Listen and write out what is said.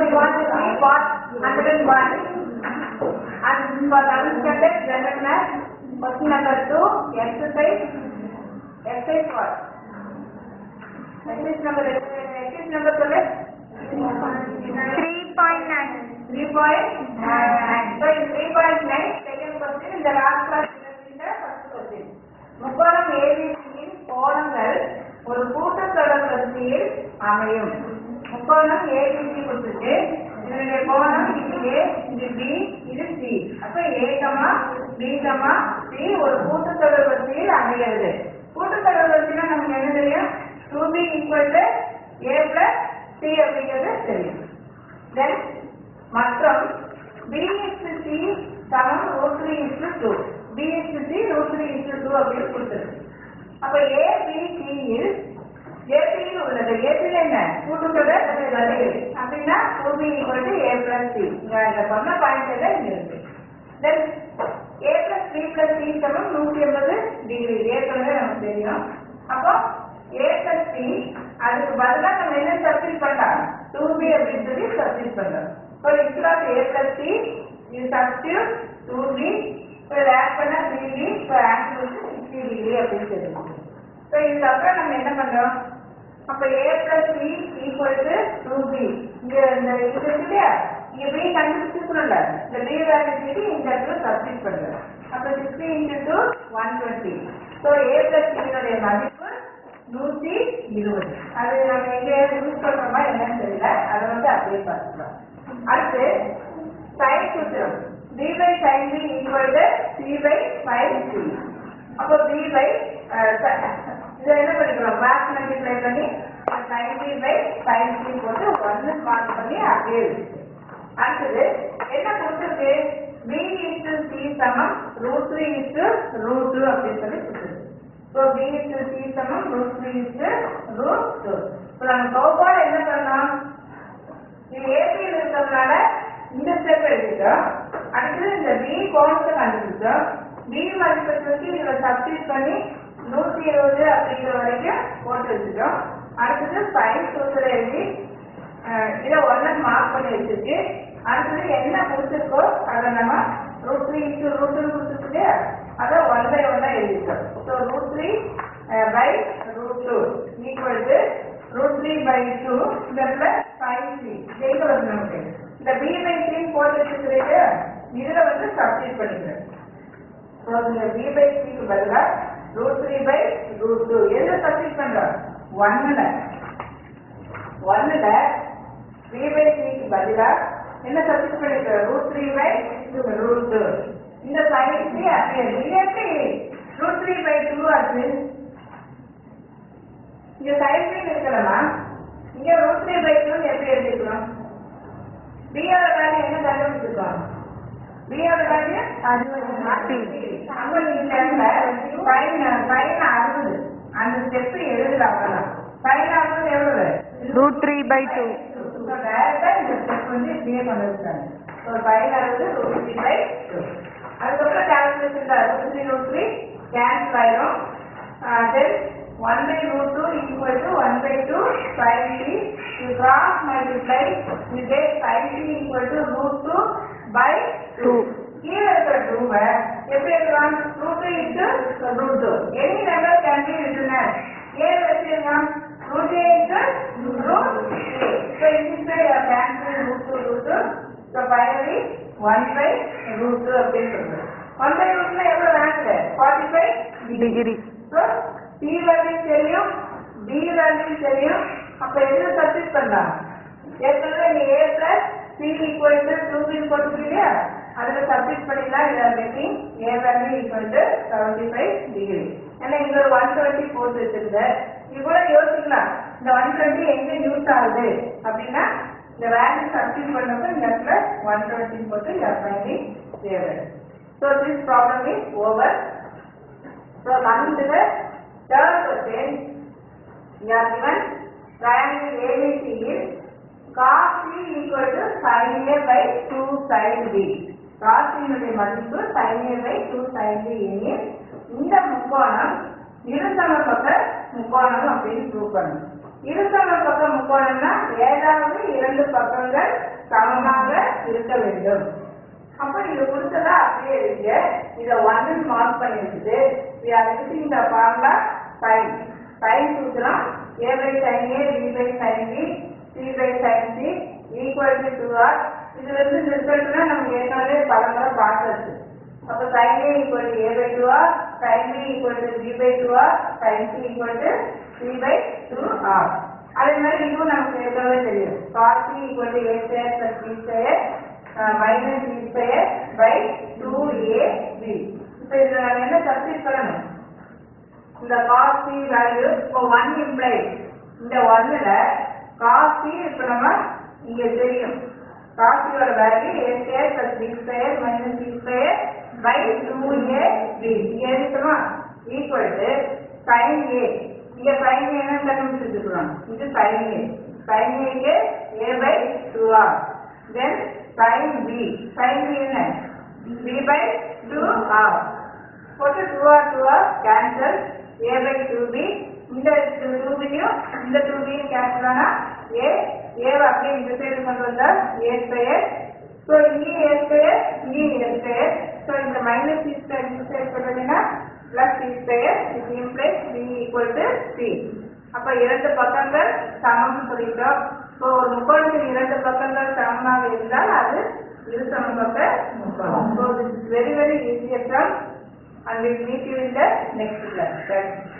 we want to see what 101 and for the standard general math question number 2 exercise exercise what exercise number exercise number சொல்லு Three point nine. 3.9 so in 3.9 second question in the last class in the first question முக்கோணம் ஏபிசியின் கோணங்கள் ஒரு கூட்டத்தொடர் வரிசையில் அமையும் முக்கோணம் ABC கொடுத்துட்டு இதனுடைய கோணம் இது ஏ இது பி இது சி அப்ப A comma B comma C ஒரு கூட்டத்தொடர் வரிசையில் அமைகிறது கூட்டத்தொடர் வரிசைனா நமக்கு என்ன தெரியும் two B equal to A plus C அப்படிங்கிறது தெரியும் தென் மற்றும் b is to c சமம் root 3 is to 2 b is to c root 3 is to 2 அப்படின்னு கொடுத்துருக்கு அப்ப a b c will AP யில் உள்ளது AP ல என்ன கூட்டுத்தொடர் வரையில் அப்படின்னா 2b equal to a plus c இங்க இந்த சொன்ன பாயிண்ட் எல்லாம் இங்க இருக்கு தென் a plus b plus c சமம் 180 டிகிரி ஏற்கனவே நமக்கு தெரியும் அப்போ a plus c அதுக்கு பதிலா நம்ம என்ன சப்ஸ்டிட் பண்ணலாம் 2b அப்படின்னு சொல்லி சப்ஸ்டிட் பண்றோம் இப்போ instead of a plus c you substitute 2b இப்போ ஆட் பண்ணா 3b இப்போ ஆன்சர் வந்து 60 டிகிரி அப்படின்னு தெரியும் ஸோ இதுக்கப்புறம் நம்ம என்ன பண்றோம் அப்ப a plus b equal to 2b இங்க இந்த இது இருக்கு இல்லையா இங்க b கண்டுபிடிச்சிருக்கணும்ல இந்த b வேல்யூ இந்த இடத்துல சப்ஸ்டிட் பண்றோம் அப்ப 60 into 2 120 so a plus b னுடைய மதிப்பு நூத்தி இருபது அது நம்ம எங்க யூஸ் பண்றோமா என்னன்னு தெரியல அதை வந்து அப்படியே பார்த்துக்கலாம் அடுத்து sin சூத்திரம் b by sin b equal to c by sin c அப்போ b by அஹ், ச- இதை என்ன பண்ணிக்கிறோம் கிராஸ் மல்டிப்ளை பண்ணி sin b by sin c போட்டு ஒன்னு மார்க் பண்ணி அப்படியே இருக்கு அடுத்தது என்ன கொடுத்துருக்கு b இன்டு c சமம் root three into root two அப்படின்னு சொல்லி கொடுத்துருக்கு ஸோ b இன்டு c சமம் root three into root two இப்போ நம்ம கோபால் என்ன பண்ணோம் இது ஏபியில் இருக்கிறதுனால இந்த ஸ்டெப் எழுதிட்டோம் அடுத்தது இந்த பி கோணத்தை கண்டுபிடிச்சோம் பி மதிப்பை தூக்கி இதுல சப்ஸ்டிட் பண்ணி நூத்தி இருபது அப்படிங்கிற வரைக்கும் போட்டு வச்சுட்டோம் அடுத்தது சைன் சூத்திரம் எழுதி அஹ், இதை ஒன்னு மார்க் பண்ணி வச்சிருக்கு அடுத்தது என்ன கொடுத்துருக்கோ அதை நம்ம root three into root two கொடுத்துருக்கு இல்லையா அதை ஒன் பை ஒன்னா எழுதிட்டோம் so root three by root two equal to root three by two இந்த பிளஸ் ஃபைவ் த்ரீ ஜெயிக்க வருது நமக்கு இந்த பி பை த்ரீ போட்டு வச்சுக்கிறீங்க இதுல வந்து சப்ஸ்டிட் பண்ணிக்கிறேன் ஸோ இந்த பி பை த்ரீக்கு பதிலாக root three by root two எதுல சப்ஸ்டிட் பண்றோம் ஒன்னுல ஒன்னுல த்ரீ பை த்ரீக்கு பதிலா என்ன சப்ஸ்டிட் பண்ணிக்கிறோம் root three by root two இந்த சைன் த்ரீ அப்படியே இது எப்படி ரூட் த்ரீ பை டூ ஆச்சு இங்க சைன் த்ரீ இருக்கலாமா இங்க ரூட் த்ரீ பை டூ எப்படி எழுதிக்கிறோம் பியோட வேல்யூ என்ன கண்டுபிடிச்சிருக்கோம் பியோட வேல்யூ அறுபது ஃபைன் ஃபைன் அறுபது அந்த ஸ்டெப் எழுதல அவ்வளவுதான் ஃபைன் அறுபது எவ்வளவு Root three by two. So, direct ஆ இந்த step வந்து இப்படியே கொண்டு வந்துட்டாங்க ஸோ ஃபைன் அறுபது ரூட் த்ரீ பை டூ அதுக்கப்புறம் கால்குலேஷன் தான் root three root three cancel ஆயிரும் then one by root two equal to one by two five three you cross multiply you get five three equal to root two by two கீழே இருக்கிற டூவை எப்படி எழுதலாம் root two into root two any number can be written ஏன் வச்சிருக்கலாம் root a into root a. So in this way you are cancelling root 2 root 2. So finally 1 by root 2 அப்படின்னு சொல்றோம் 1 by root னா எவ்வளவு answer 45 Degree. So c value தெரியும் b value தெரியும் அப்ப எதுல சப்ஸ்டிட் பண்ணலாம் ஏற்கனவே நீ a plus c equal to 2 b போட்டுருக்கீங்க அதுல சப்ஸ்டிட் பண்ணிடலாம் இது getting a value equal to 75 degree ஏன்னா இங்க ஒரு 120 போட்டு வச்சிருந்த இது கூட யோசிக்கலாம் இந்த 120 எங்க யூஸ் ஆகுது அப்படின்னா இந்த வேல்யூ சப்ஸ்டிட் பண்ணப்ப இந்த இடத்துல 120 போட்டு you are finding தேவை So this problem is over. So coming to the third question, we are given triangle ABC is cos C equal to sin A by 2 sin B. cos C னுடைய மதிப்பு sin A by 2 sin B எனில் இந்த முக்கோணம் இருசம பக்க முக்கோணம் அப்படின்னு prove பண்ணணும் இருசம பக்க முக்கோணம் முக்கோணம்னா ஏதாவது இரண்டு பக்கங்கள் சமமாக இருக்க வேண்டும் அப்ப இது கொடுத்ததா அப்படியே இருக்கு இத ஒன்னு மார்க் பண்ணி வச்சுட்டு we are using the formula sin sin சூத்திரம் a by sin a b by sin b c by sin c equal to 2r இதுல இருந்து ரிசல்ட்னா நமக்கு ஏற்கனவே பல முறை பார்த்தது அப்ப sin a equal to a by 2r sin b equal to b by 2r sin c equal to c by 2r அதே மாதிரி இதுவும் நமக்கு ஏற்கனவே தெரியும் cos c equal to a square plus b square minus B square by two A B இப்போ இதில் நம்ம என்ன சப்ஸ்டிட் பண்ணணும் இந்த காஸ் சி வேல்யூ இப்போ ஒன் இம்ப்ளை இந்த ஒன்னில் காஸ் சி இப்போ நம்ம இங்கே தெரியும் காஸ் சியோட value A square plus B square minus B square by two A B இங்கே இருக்குமா ஈக்குவல் டு சைன் ஏ இங்கே சைன் ஏ என்ன கண்டுபிடிச்சிருக்கிறோம் இது சைன் ஏ சைன் ஏக்கு a by two R then sin b sin b என்ன b by 2r போட்டு 2r 2r cancel a by 2b இந்த 2b யும் இந்த 2b யும் cancel ஆனா a a வ அப்படியே இந்த சைடு கொண்டு வந்தா a ஸ்கொயர் ஸோ இங்கேயும் a ஸ்கொயர் இங்கேயும் a ஸ்கொயர் ஸோ இந்த மைனஸ் c ஸ்கொயர் இந்த சைடு கொண்டு வந்தீங்கன்னா பிளஸ் c ஸ்கொயர் இது implies b equal to c அப்ப இரண்டு பக்கங்கள் சமம் சொல்லிட்டோம் இப்போ ஒரு முக்கோணத்தின் இரண்டு பக்கங்கள் சமமாக இருந்தால் அது இரு சமபக்க முக்கோணம் so this very very easier sum and will meet you in the next class